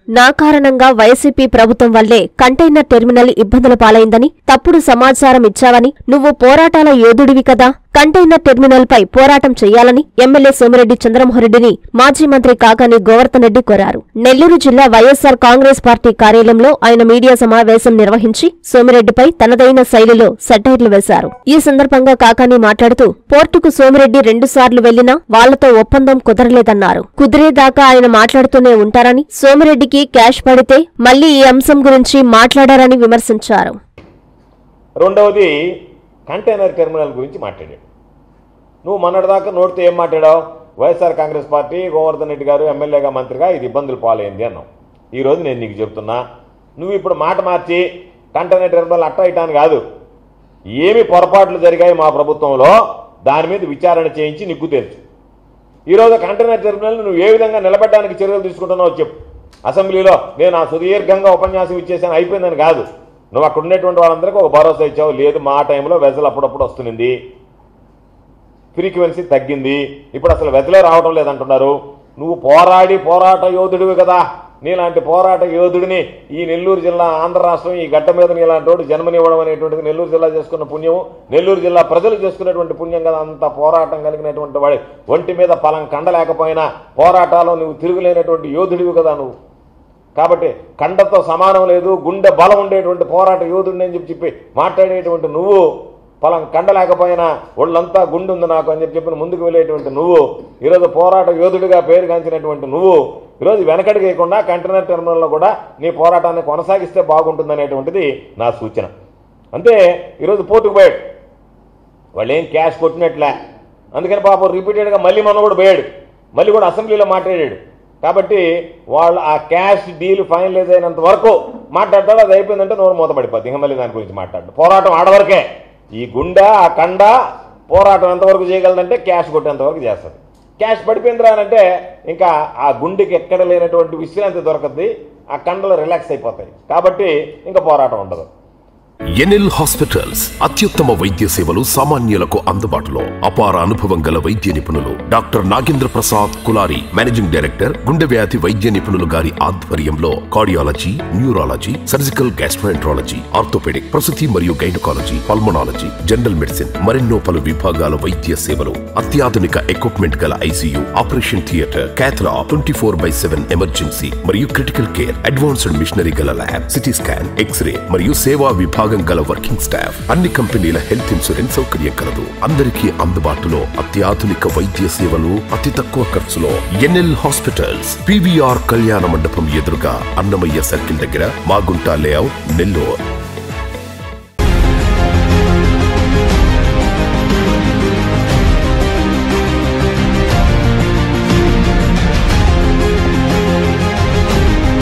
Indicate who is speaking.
Speaker 1: నా కారణంగా వైసీపీ ప్రభుత్వం వల్లే కంటైనర్ టెర్మినల్ ఇబ్బందుల పాలైందని తప్పుడు సమాచారం ఇచ్చావని నువ్వు పోరాటాల యోధుడివి కదా కంటైనర్ టెర్మినల్ పై పోరాటం చేయాలని ఎమ్మెల్యే సోమిరెడ్డి చంద్రమోహన్రెడ్డిని మాజీ మంత్రి కాకాని గోవర్ధన్ రెడ్డి కోరారు నెల్లూరు జిల్లా వైఎస్సార్ కాంగ్రెస్ పార్టీ కార్యాలయంలో ఆయన మీడియా సమావేశం నిర్వహించి సోమిరెడ్డిపై తనదైన శైలిలో సెటైర్లు వేశారు ఈ సందర్భంగా కాకాని మాట్లాడుతూ పోర్టుకు సోమిరెడ్డి రెండుసార్లు వెళ్లినా వాళ్లతో ఒప్పందం కుదరలేదన్నారు కుదిరేదాకా ఆయన మాట్లాడుతూనే ఉంటారని సోమిరెడ్డికి క్యాష్ పడితే మళ్లీ ఈ అంశం గురించి మాట్లాడారని విమర్శించారు
Speaker 2: రెండవది కంటైనర్ టెర్మినల్ గురించి మాట్లాడాడు నువ్వు మొన్నటిదాకా నోటితో ఏం మాట్లాడావు YSR Congress party Govardhan Reddy గారు ఎమ్మెల్యేగా మంత్రిగా ఇది ఇబ్బందులు పాలైంది అన్నావు ఈరోజు నేను నీకు చెప్తున్నా నువ్వు ఇప్పుడు మాట మార్చి కంటైనర్ టెర్మినల్ అట్ట ఇటాను కాదు ఏమి పొరపాట్లు జరిగాయి మా ప్రభుత్వంలో దాని మీద విచారణ చేయించి నిగ్గు తెచ్చు ఈరోజు కంటైనర్ టెర్మినల్ నువ్వు ఏ విధంగా నిలబెట్టడానికి చర్యలు తీసుకుంటున్నావు చెప్పు అసెంబ్లీలో నేను ఆ సుదీర్ఘంగా ఉపన్యాసం ఇచ్చేసాను అయిపోయిందని కాదు నువ్వు అక్కడ ఉండేటువంటి వాళ్ళందరికీ ఒక భరోసా ఇచ్చావు లేదు మా టైంలో వెజల్ అప్పుడప్పుడు వస్తుంది ఫ్రీక్వెన్సీ తగ్గింది ఇప్పుడు అసలు వెజలే రావడం లేదంటున్నారు నువ్వు పోరాడి పోరాట యోధుడివి కదా నీలాంటి పోరాట యోధుడిని ఈ నెల్లూరు జిల్లా ఆంధ్ర రాష్ట్రం ఈ గడ్డ మీద నీలాంటి వాడు జన్మనివ్వడం అనేటువంటిది నెల్లూరు జిల్లా చేసుకున్న పుణ్యం నెల్లూరు జిల్లా ప్రజలు చేసుకునేటువంటి పుణ్యం కదా అంత పోరాటం కలిగినటువంటి వాడి ఒంటి మీద పలం కండలేకపోయినా పోరాటాల్లో నువ్వు తిరుగులేనటువంటి యోధుడివి కదా నువ్వు కాబట్టి కండతో సమానం లేదు గుండె బలం ఉండేటువంటి పోరాట యోధుడిని అని చెప్పి చెప్పి మాట్లాడేటువంటి నువ్వు పొలం కండలేకపోయినా ఒళ్ళంతా గుండు ఉంది నాకు అని చెప్పి చెప్పిన ముందుకు వెళ్ళేటువంటి నువ్వు ఈరోజు పోరాట యోధుడిగా పేరుగాంచినటువంటి నువ్వు ఈరోజు వెనకడి వేయకుండా కంటైనర్ టెర్మినల్లో కూడా నీ పోరాటాన్ని కొనసాగిస్తే బాగుంటుందనేటువంటిది నా సూచన అంతే ఈరోజు పోర్టుకు పోయాడు వాళ్ళు ఏం క్యాష్ కొట్టినట్లే అందుకని పాపం రిపీటెడ్గా మళ్ళీ మన కూడా పోయాడు మళ్ళీ కూడా అసెంబ్లీలో మాట్లాడాడు కాబట్టి వాళ్ళు ఆ క్యాష్ డీల్ ఫైనలైజ్ అయినంత వరకు మాట్లాడతాడు అది అయిపోయిందంటే నోరు మూత పడిపోద్ది ఇంకా మళ్ళీ దాని గురించి మాట్లాడు పోరాటం ఆడవరకే ఈ గుండె ఆ కండ పోరాటం ఎంతవరకు చేయగలదంటే క్యాష్ కొట్టేంత వరకు చేస్తుంది క్యాష్ పడిపోయిందిరా అని అంటే ఇంకా ఆ గుండెకి ఎక్కడ లేనటువంటి విశ్రాంతి దొరకద్ది ఆ కండలు రిలాక్స్ అయిపోతాయి కాబట్టి ఇంకా పోరాటం ఉండదు
Speaker 3: ఎన్ఎల్ హాస్పిటల్స్ అత్యుత్తమ వైద్య సేవలు సామాన్యులకు అందుబాటులో అపార అనుభవం గల వైద్య నిపుణులు doctor Nagendra Prasad Kulari managing director గుండె వ్యాధి వైద్య నిపుణులు గారి ఆధ్వర్యంలో cardiology neurology surgical gastroenterology orthopaedic ప్రసూతి మరియు గైనకాలజీ పల్మనాలజీ జనరల్ మెడిసిన్ మరెన్నో పలు విభాగాల వైద్య సేవలు అత్యాధునిక ఎక్విప్మెంట్ గల ICU operation theatre cath lab twenty four by seven emergency మరియు క్రిటికల్ కేర్ అడ్వాన్స్డ్ మిషనరీ గల ల్యాబ్ సిటీ స్కాన్ ఎక్స్రే మరియు సేవా విభాగం గల వర్కింగ్ స్టాఫ్ అన్ని కంపెనీల హెల్త్ ఇన్సూరెన్స్ సౌకర్యం కలదు అందరికీ అందుబాటులో అత్యాధునిక వైద్య సేవలు అతి తక్కువ ఖర్చులో ఎన్ఎల్ హాస్పిటల్స్ పివిఆర్ కళ్యాణ మండపం ఎదురుగా అన్నమయ్య సర్కిల్ దగ్గర మాగుంట లేఅవుట్ నెల్లూరు